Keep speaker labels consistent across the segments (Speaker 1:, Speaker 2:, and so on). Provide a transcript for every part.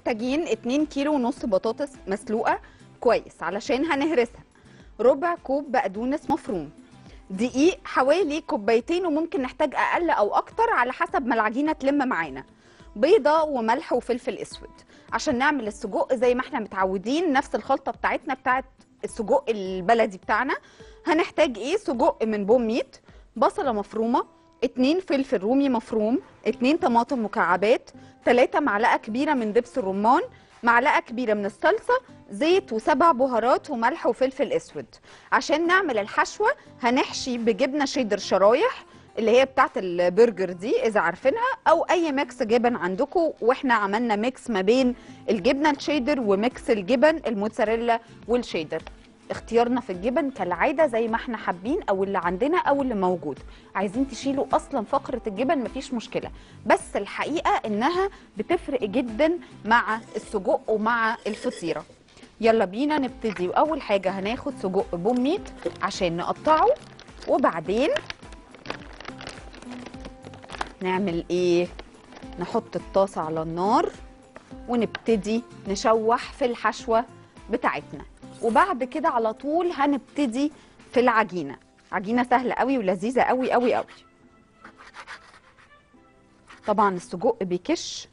Speaker 1: محتاجين 2 كيلو ونص بطاطس مسلوقه كويس علشان هنهرسها ربع كوب بقدونس مفروم دقيق حوالي كوبايتين وممكن نحتاج اقل او اكتر على حسب ما العجينه تلم معانا بيضه وملح وفلفل اسود عشان نعمل السجق زي ما احنا متعودين نفس الخلطه بتاعتنا بتاعت السجق البلدي بتاعنا هنحتاج ايه سجق من بوم ميت بصله مفرومه اتنين فلفل رومي مفروم اتنين طماطم مكعبات تلاتة معلقه كبيره من دبس الرمان معلقه كبيره من الصلصه زيت وسبع بهارات وملح وفلفل اسود عشان نعمل الحشوه هنحشي بجبنه شيدر شرايح اللي هي بتاعت البرجر دي اذا عارفينها او اي ميكس جبن عندكم واحنا عملنا ميكس ما بين الجبنه الشيدر وميكس الجبن الموتزاريلا والشيدر اختيارنا في الجبن كالعاده زي ما احنا حابين او اللي عندنا او اللي موجود عايزين تشيلوا اصلا فقره الجبن مفيش مشكله بس الحقيقه انها بتفرق جدا مع السجق ومع الفطيره يلا بينا نبتدي واول حاجه هناخد سجق بوميت عشان نقطعه وبعدين نعمل ايه نحط الطاسه على النار ونبتدي نشوح في الحشوه بتاعتنا وبعد كده على طول هنبتدي في العجينه عجينه سهله قوي ولذيذه قوي قوي قوي طبعا السجق بيكش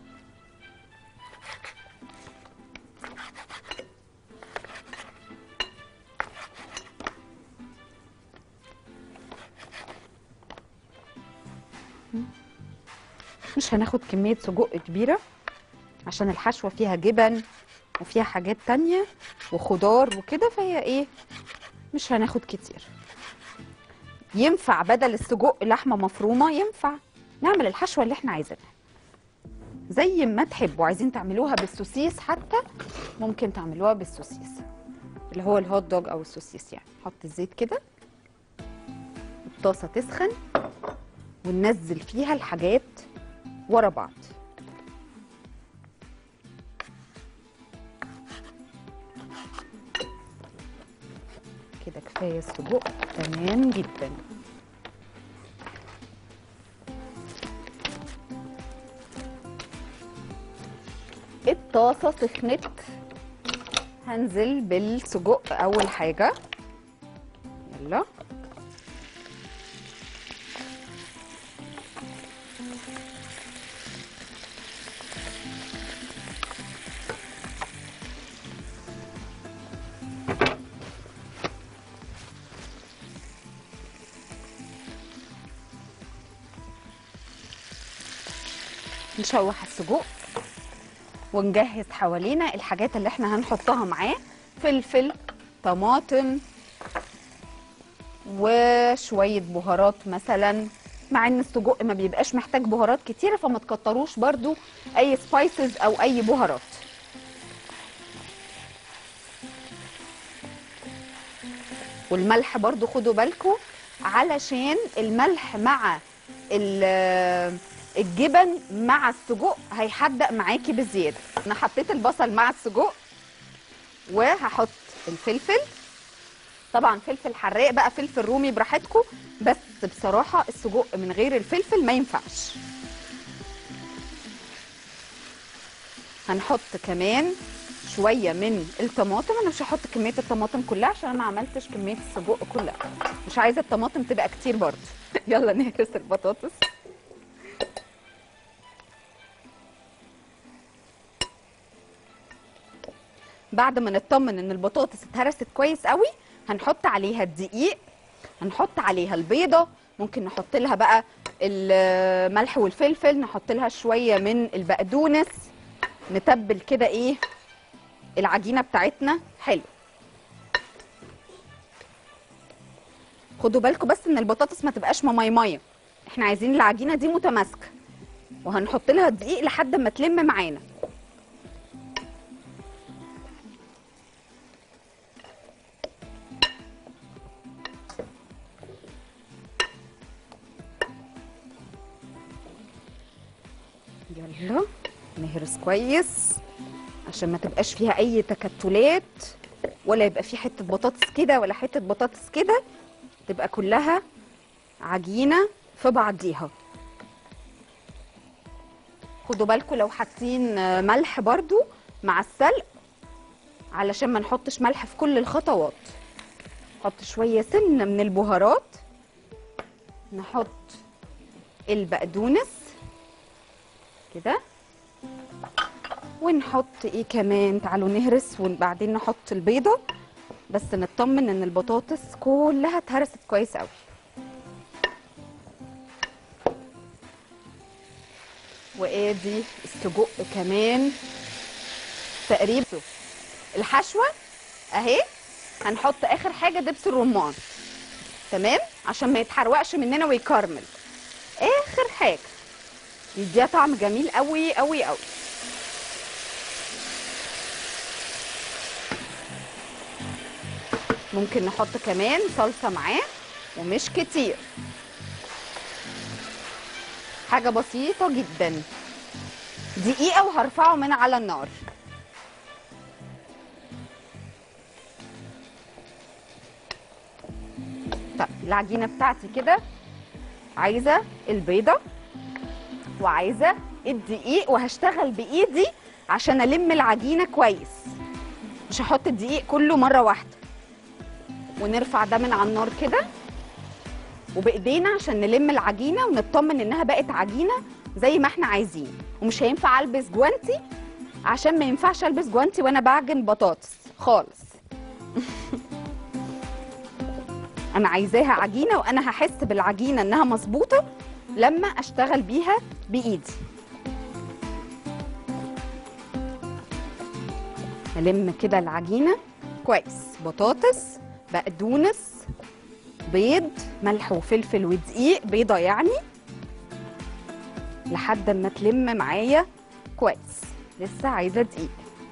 Speaker 1: مش هناخد كمية سجق كبيرة عشان الحشوة فيها جبن وفيها حاجات تانية وخضار وكده فهي ايه مش هناخد كتير ينفع بدل السجق لحمة مفرومة ينفع نعمل الحشوة اللي احنا عايزينها زي ما تحبوا عايزين تعملوها بالسوسيس حتى ممكن تعملوها بالسوسيس اللي هو الهوت دوج او السوسيس يعني حط الزيت كده الطاسة تسخن وننزل فيها الحاجات ورا بعض كده كفايه السجق تمام جدا الطاسه سخنت هنزل بالسجق اول حاجه يلا نشوح السجق ونجهز حوالينا الحاجات اللي احنا هنحطها معاه فلفل طماطم وشوية بهارات مثلا مع ان السجق ما بيبقاش محتاج بهارات كتيرة فما تكتروش برضو اي سبايسز او اي بهارات والملح برضو خدوا بالكم علشان الملح مع ال- الجبن مع السجق هيحدق معاكي بزياده انا حطيت البصل مع السجق وهحط الفلفل طبعا فلفل حراق بقى فلفل رومي براحتكم بس بصراحه السجق من غير الفلفل ما ينفعش هنحط كمان شويه من الطماطم انا مش هحط كميه الطماطم كلها عشان انا ما عملتش كميه السجق كلها مش عايزه الطماطم تبقى كتير برضه يلا نهرس البطاطس بعد ما نطمن ان البطاطس اتهرست كويس قوي هنحط عليها الدقيق هنحط عليها البيضه ممكن نحط لها بقى الملح والفلفل نحط لها شويه من البقدونس نتبل كده ايه العجينه بتاعتنا حلو خدوا بالكم بس ان البطاطس ما تبقاش مميميه احنا عايزين العجينه دي متماسكه وهنحط لها الدقيق لحد ما تلم معانا يلا نهرس كويس عشان ما تبقاش فيها اي تكتلات ولا يبقى في حته بطاطس كده ولا حته بطاطس كده تبقى كلها عجينه في بعضيها خدوا بالكم لو حاطين آه، ملح برضو مع السلق علشان ما نحطش ملح في كل الخطوات نحط شويه سن من البهارات نحط البقدونس كده ونحط ايه كمان تعالوا نهرس وبعدين نحط البيضه بس نطمن ان البطاطس كلها اتهرست كويس قوي وادي السجق كمان تقريبا الحشوه اهي هنحط اخر حاجه دبس الرمان تمام عشان ما يتحرقش مننا ويكرمل اخر حاجه يديها طعم جميل قوي قوي قوي ممكن نحط كمان صلصه معاه ومش كتير حاجه بسيطه جدا دقيقه وهرفعه من على النار طب العجينه بتاعتي كده عايزه البيضه وعايزه الدقيق وهشتغل بايدي عشان الم العجينه كويس مش هحط الدقيق كله مره واحده ونرفع ده من على النار كده وبايدينا عشان نلم العجينه ونطمن انها بقت عجينه زي ما احنا عايزين ومش هينفع البس جوانتي عشان ما ينفعش البس جوانتي وانا بعجن بطاطس خالص انا عايزاها عجينه وانا هحس بالعجينه انها مظبوطه لما اشتغل بيها بايدي الم كده العجينه كويس بطاطس بقدونس بيض ملح وفلفل ودقيق بيضه يعني لحد ما تلم معايا كويس لسه عايزه دقيق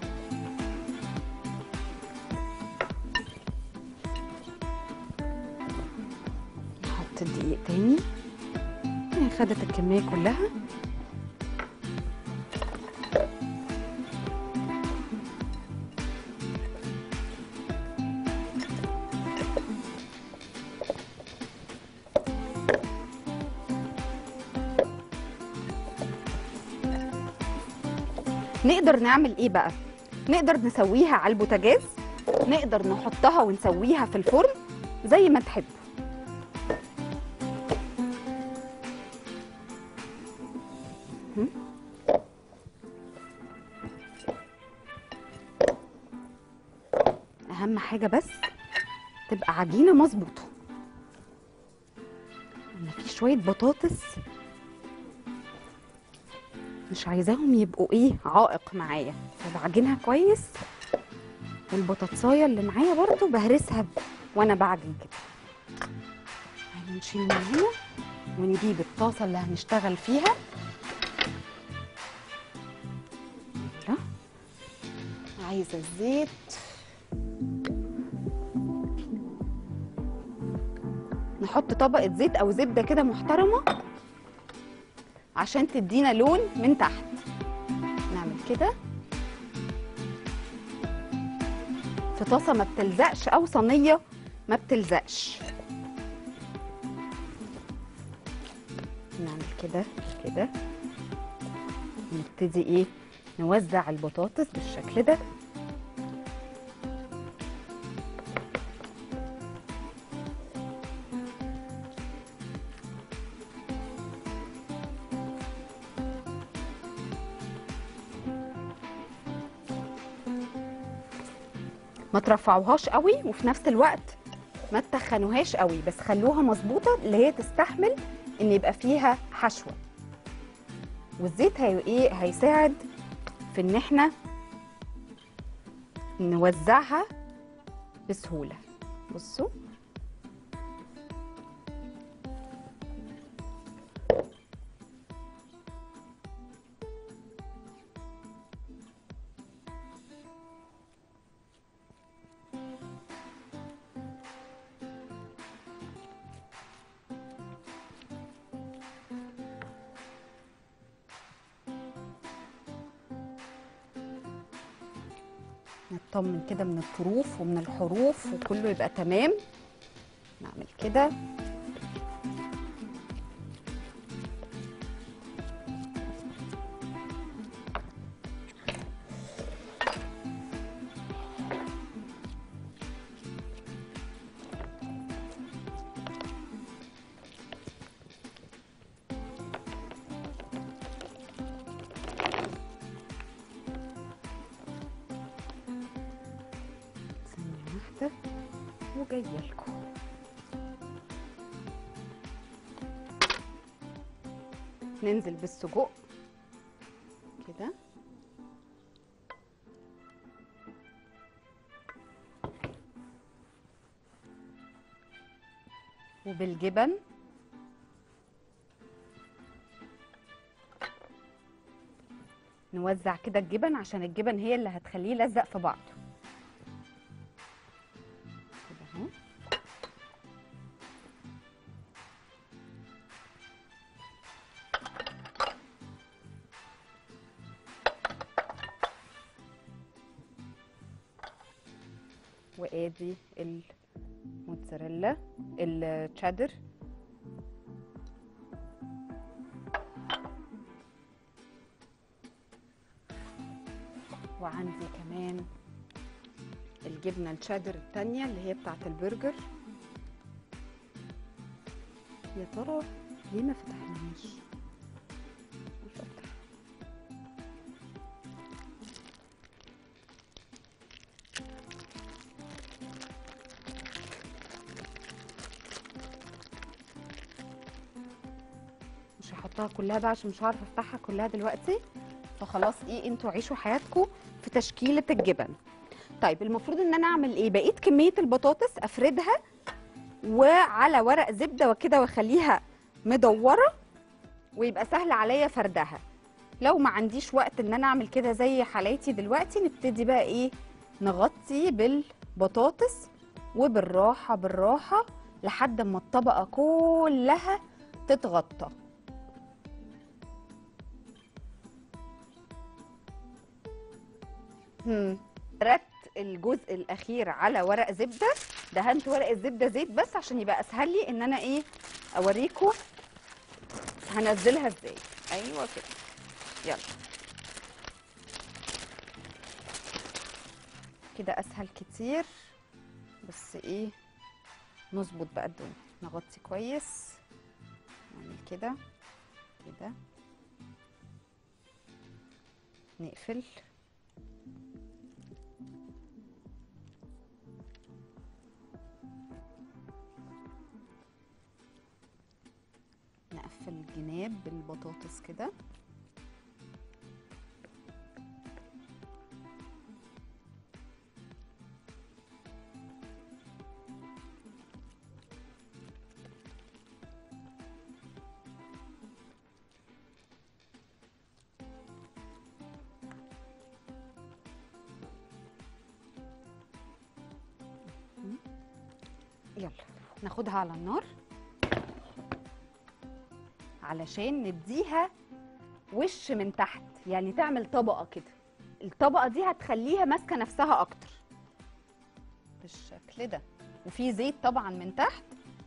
Speaker 1: نحط الدقيق تاني هي خدت الكميه كلها نقدر نعمل ايه بقى نقدر نسويها على البوتاجاز نقدر نحطها ونسويها في الفرن زي ما تحب هم؟ اهم حاجه بس تبقى عجينه مظبوطه انا في شويه بطاطس مش عايزاهم يبقوا ايه عائق معايا فبعجنها كويس والبطاطسايه اللي معايا برضو بهرسها ب- وانا بعجن كده هنشيل من هنا ونجيب الطاسه اللي هنشتغل فيها يلا. عايزه الزيت نحط طبقه زيت او زبده كده محترمه عشان تدينا لون من تحت نعمل كده في طاسه ما بتلزقش او صينيه ما بتلزقش نعمل كده كده نبتدي ايه نوزع البطاطس بالشكل ده ما ترفعوهاش قوي وفي نفس الوقت ما تخنوهاش قوي بس خلوها مظبوطه اللي هي تستحمل ان يبقى فيها حشوه والزيت هي ايه هيساعد في ان احنا نوزعها بسهوله بصوا نطمن كده من الطروف ومن الحروف وكله يبقى تمام نعمل كده وجايه لكم ننزل بالسجق كده وبالجبن نوزع كده الجبن عشان الجبن هي اللي هتخليه يلزق في بعضه كده اهو وادي الموتزاريلا التشيدر وعندي كمان الجبنه الشيدر التانية اللي هي بتاعت البرجر يا ترى ليه ما فتحناهاش مش هفتح مش هحطها كلها بقى عشان مش هعرف افتحها كلها دلوقتي فخلاص ايه انتوا عيشوا حياتكم في تشكيله الجبن طيب المفروض ان انا اعمل ايه بقيت كميه البطاطس افردها وعلى ورق زبده وكده واخليها مدوره ويبقى سهل عليا فردها لو ما عنديش وقت ان انا اعمل كده زي حالاتي دلوقتي نبتدي بقى ايه نغطي بالبطاطس وبالراحه بالراحه لحد ما الطبقه كلها تتغطى هم. ردت الجزء الاخير على ورق زبده دهنت ورق الزبده زيت بس عشان يبقى اسهل لي ان انا ايه اوريكم هنزلها ازاي ايوه كده يلا كده اسهل كتير بس ايه نظبط بقى الدنيا نغطي كويس نعمل كده كده نقفل نقفل الجناب بالبطاطس كده يلا ناخدها على النار علشان نديها وش من تحت يعني تعمل طبقة كده الطبقة دي هتخليها ماسكة نفسها أكتر بالشكل ده وفي زيت طبعا من تحت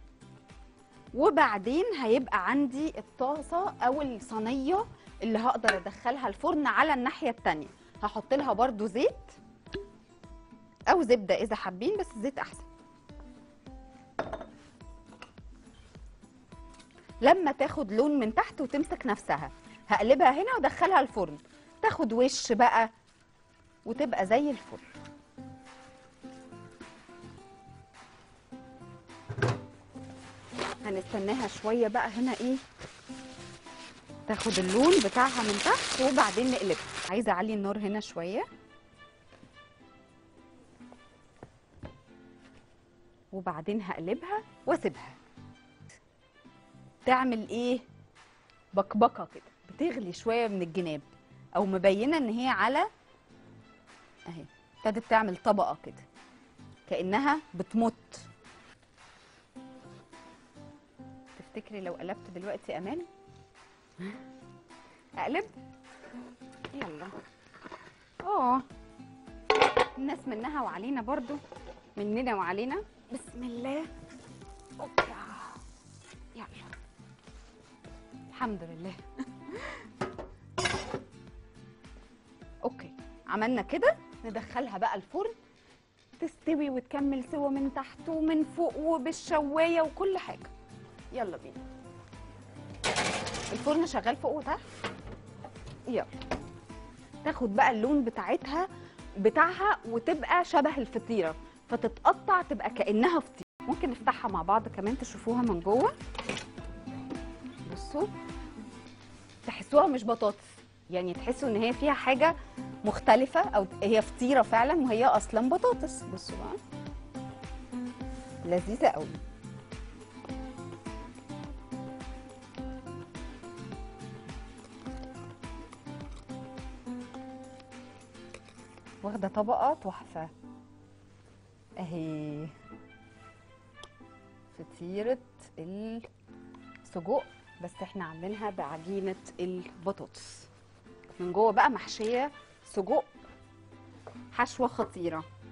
Speaker 1: وبعدين هيبقى عندي الطاسة أو الصينية اللي هقدر أدخلها الفرن على الناحية التانية هحط لها برضو زيت أو زبدة إذا حابين بس الزيت أحسن لما تاخد لون من تحت وتمسك نفسها هقلبها هنا وادخلها الفرن تاخد وش بقى وتبقى زي الفل هنستناها شويه بقى هنا ايه تاخد اللون بتاعها من تحت وبعدين نقلبها عايزه اعلي النار هنا شويه وبعدين هقلبها واسيبها تعمل ايه بكبكه كده بتغلي شويه من الجناب او مبينه ان هي على اهي ابتدت تعمل طبقه كده كانها بتمط تفتكري لو قلبت دلوقتي امان اقلب يلا اه الناس منها وعلينا برضو مننا وعلينا بسم الله أوبا. يلا الحمد لله اوكي عملنا كده ندخلها بقى الفرن تستوي وتكمل سوا من تحت ومن فوق وبالشوايه وكل حاجه يلا بينا الفرن شغال فوق وتحت يلا تاخد بقى اللون بتاعتها بتاعها وتبقى شبه الفطيره فتتقطع تبقى كانها فطير ممكن نفتحها مع بعض كمان تشوفوها من جوه بصوا تحسوها مش بطاطس يعني تحسوا ان هي فيها حاجه مختلفه او هي فطيره فعلا وهي اصلا بطاطس بصوا بقى لذيذه قوي واخده طبقه تحفه اهي فطيره السجق بس احنا عاملينها بعجينه البطاطس من جوه بقى محشيه سجق حشوه خطيره